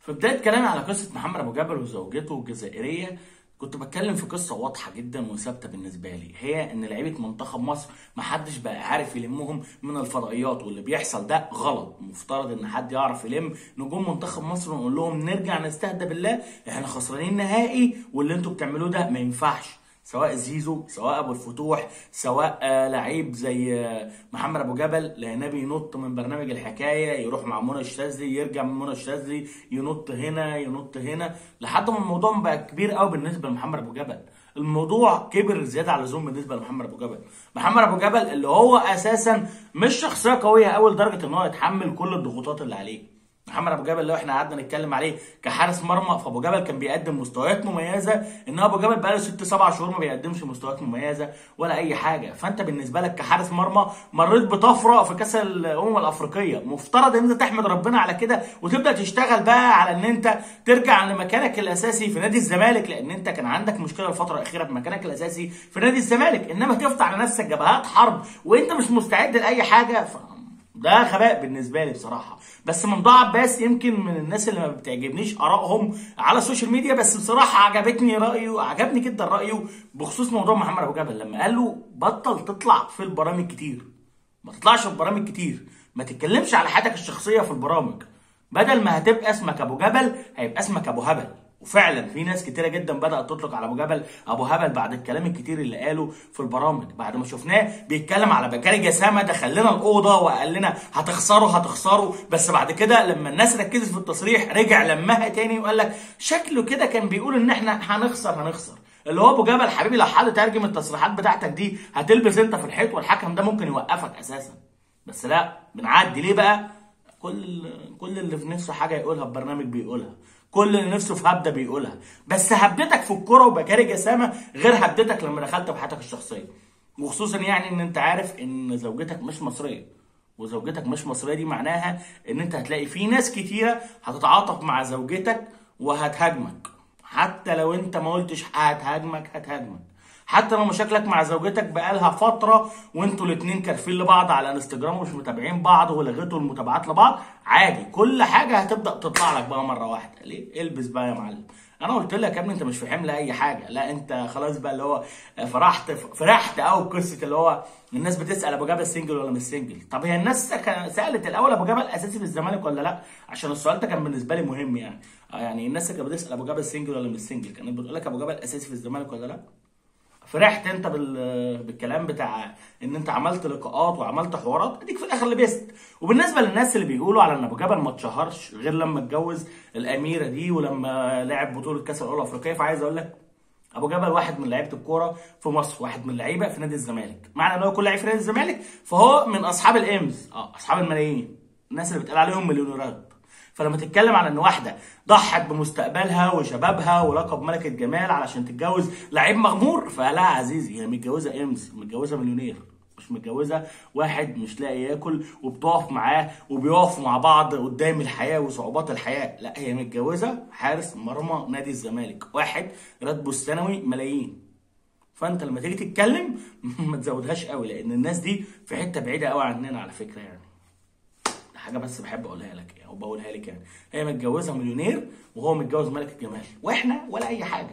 في بدايه كلامي على قصه محمد ابو جبل وزوجته الجزائريه كنت بتكلم في قصه واضحه جدا وثابته بالنسبه لي هي ان لعيبه منتخب مصر محدش بقى عارف يلمهم من الفضائيات واللي بيحصل ده غلط مفترض ان حد يعرف يلم نجوم منتخب مصر ونقول لهم نرجع نستهدى بالله احنا خسرانين نهائي واللي انتوا بتعملوه ده ما ينفعش سواء زيزو سواء ابو الفتوح سواء آه لعيب زي آه محمد ابو جبل لعنبي ينط من برنامج الحكايه يروح مع منى الشاذلي يرجع من منى الشاذلي ينط هنا ينط هنا لحد ما الموضوع بقى كبير قوي بالنسبه لمحمد ابو جبل الموضوع كبر زياده على اللزوم بالنسبه لمحمد ابو جبل محمد ابو جبل اللي هو اساسا مش شخصيه قويه قوي لدرجه ان هو يتحمل كل الضغوطات اللي عليه محمد ابو جبل لو احنا قعدنا نتكلم عليه كحارس مرمى فابو جبل كان بيقدم مستويات مميزه ان ابو جبل بقاله ست سبع شهور ما بيقدمش مستويات مميزه ولا اي حاجه فانت بالنسبه لك كحارس مرمى مريت بطفره في كاس الامم الافريقيه مفترض ان انت تحمد ربنا على كده وتبدا تشتغل بقى على ان انت ترجع لمكانك الاساسي في نادي الزمالك لان انت كان عندك مشكله الفتره الاخيره بمكانك الاساسي في نادي الزمالك انما تفتح لنفسك جبهات حرب وانت مش مستعد لاي حاجه ف... ده غباء بالنسبه لي بصراحه بس ممدوح عباس يمكن من الناس اللي ما بتعجبنيش ارائهم على السوشيال ميديا بس بصراحه عجبتني رايه عجبني جدا رايه بخصوص موضوع محمد ابو جبل لما قال له بطل تطلع في البرامج كتير ما تطلعش في برامج كتير ما تتكلمش على حياتك الشخصيه في البرامج بدل ما هتبقى اسمك ابو جبل هيبقى اسمك ابو هبل وفعلا في ناس كتيره جدا بدات تطلق على ابو جبل ابو هبل بعد الكلام الكتير اللي قاله في البرامج بعد ما شفناه بيتكلم على بكاري جسامه دخل لنا الاوضه وقال لنا هتخسروا هتخسروا بس بعد كده لما الناس ركزت في التصريح رجع لمها تاني وقال لك شكله كده كان بيقول ان احنا هنخسر هنخسر اللي هو ابو جبل حبيبي لو حد ترجم التصريحات بتاعتك دي هتلبس انت في الحيط والحكم ده ممكن يوقفك اساسا بس لا بنعدي ليه بقى كل كل اللي في نفسه حاجه يقولها البرنامج بيقولها كل اللي نفسه في هبده بيقولها بس هبدتك في الكوره وبكاري جسامه غير هبدتك لما دخلت في حياتك الشخصيه وخصوصا يعني ان انت عارف ان زوجتك مش مصريه وزوجتك مش مصريه دي معناها ان انت هتلاقي في ناس كتيره هتتعاطف مع زوجتك وهتهاجمك حتى لو انت ما قلتش هتهاجمك هتهاجمك حتى لو مشاكلك مع زوجتك بقالها فتره وانتوا الاتنين كارفين لبعض على انستجرام ومش متابعين بعض ولغيتوا المتابعات لبعض عادي كل حاجه هتبدا تطلع لك بقى مره واحده ليه البس بقى يا معلم انا قلت لك يا ابني انت مش في حمل اي حاجه لا انت خلاص بقى اللي هو فرحت فرحت قوي بقصه اللي هو الناس بتسال ابو جبل سنجل ولا مش سنجل طب هي الناس سالت الاول ابو جبل اساسي في الزمالك ولا لا عشان السؤال ده كان بالنسبه لي مهم يعني يعني الناس اللي كانت بتسال ابو جبل سنجل ولا مش سنجل كانت بتقول لك ابو جبل اساسي في الزمالك ولا لا فرحت انت بال... بالكلام بتاع ان انت عملت لقاءات وعملت حوارات اديك في الاخر لبست وبالنسبه للناس اللي بيقولوا على ان ابو جبل ما اتشهرش غير لما اتجوز الاميره دي ولما لعب بطوله كاس الامم الافريقيه فعايز اقول لك ابو جبل واحد من لعيبه الكوره في مصر واحد من اللعيبه في نادي الزمالك معنى ان هو يكون لعيب في نادي الزمالك فهو من اصحاب الامز اه اصحاب الملايين الناس اللي بتقال عليهم مليونيرات فلما تتكلم على ان واحده ضحت بمستقبلها وشبابها ولقب ملكه جمال علشان تتجوز لعيب مغمور فلا عزيزي هي متجوزه امز متجوزه مليونير مش متجوزه واحد مش لاقي ياكل وبتقف معاه وبيقفوا مع بعض قدام الحياه وصعوبات الحياه لا هي متجوزه حارس مرمى نادي الزمالك واحد راتبه السنوي ملايين فانت لما تيجي تتكلم ما تزودهاش قوي لان الناس دي في حته بعيده قوي عننا على فكره يعني حاجه بس بحب اقولها لك يعني وبقولها لك يعني هي متجوزه مليونير وهو متجوز ملك الجمال واحنا ولا اي حاجه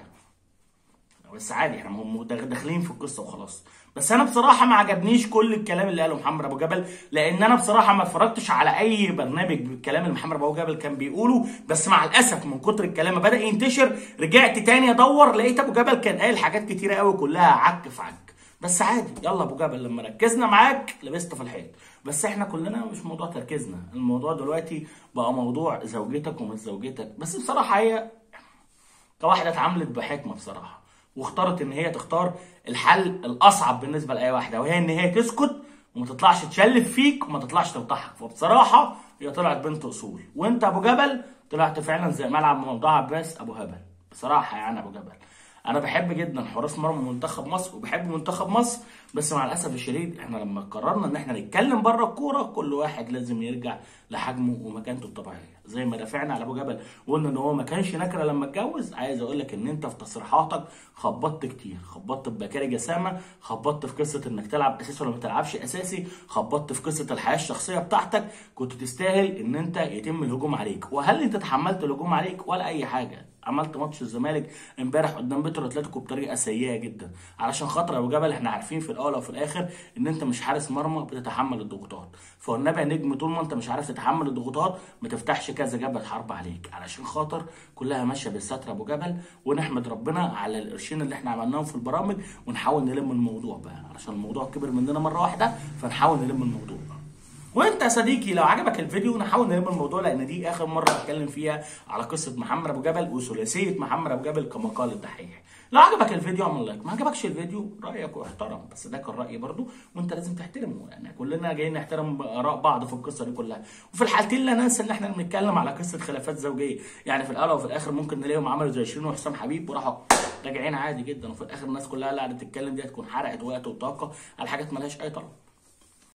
بس عادي احنا هم داخلين في القصه وخلاص بس انا بصراحه ما عجبنيش كل الكلام اللي قاله محمد ابو جبل لان انا بصراحه ما اتفرجتش على اي برنامج بالكلام اللي محمد ابو جبل كان بيقوله بس مع الاسف من كتر الكلام ما بدا ينتشر رجعت تاني ادور لقيت ابو جبل كان قايل حاجات كتيره قوي كلها عك في عك بس عادي يلا ابو جبل لما ركزنا معاك لبست في الحيط بس احنا كلنا مش موضوع تركيزنا الموضوع دلوقتي بقى موضوع زوجتك ومش زوجتك بس بصراحه هي كواحده اتعاملت بحكمه بصراحه واختارت ان هي تختار الحل الاصعب بالنسبه لاي واحده وهي ان هي تسكت وما تطلعش تشلف فيك وما تطلعش تلطحك فبصراحه هي طلعت بنت اصول وانت ابو جبل طلعت فعلا زي ملعب موضوع عباس ابو هبل بصراحه يعني ابو جبل انا بحب جدا حراس مرمى منتخب مصر وبحب منتخب مصر بس مع الاسف الشديد احنا لما قررنا ان احنا نتكلم بره الكوره كل واحد لازم يرجع لحجمه ومكانته الطبيعيه زي ما دافعنا على ابو جبل وقلنا ان هو ما كانش نكره لما اتجوز عايز اقول لك ان انت في تصريحاتك خبطت كتير خبطت ببكاري جسامه خبطت في قصه انك تلعب اساسي ولا ما تلعبش اساسي خبطت في قصه الحياه الشخصيه بتاعتك كنت تستاهل ان انت يتم الهجوم عليك وهل انت تحملت الهجوم عليك ولا اي حاجه عملت ماتش الزمالك امبارح قدام بيترو اتلتيكو بطريقه سيئه جدا علشان خاطر ابو جبل احنا عارفين في الاول وفي الاخر ان انت مش حارس مرمى بتتحمل الضغوطات فالنبي يا نجم طول ما انت مش عارف تتحمل الضغوطات ما تفتحش كذا جبل حرب عليك علشان خاطر كلها ماشيه بالستر ابو جبل ونحمد ربنا على القرشين اللي احنا عملناهم في البرامج ونحاول نلم الموضوع بقى علشان الموضوع كبر مننا مره واحده فنحاول نلم الموضوع وانت يا صديقي لو عجبك الفيديو نحاول نلم الموضوع لان دي اخر مره اتكلم فيها على قصه محمد ابو جبل وثلاثيه محمد ابو جبل كما قال الدحيح لو عجبك الفيديو اعمل لايك ما عجبكش الفيديو رايك واحترم بس ده كان رايي برضو وانت لازم تحترمه يعني كلنا جايين نحترم اراء بعض في القصه دي كلها وفي الحالتين لا ننسى ان احنا بنتكلم على قصه خلافات زوجيه يعني في الاول وفي الاخر ممكن نلاقيهم عملوا زي شيرين وحسام حبيب وراحوا راجعين عادي جدا وفي الاخر الناس كلها اللي قاعده تتكلم دي هتكون حرقت وقت وطاقه على حاجات مالهاش اي طلب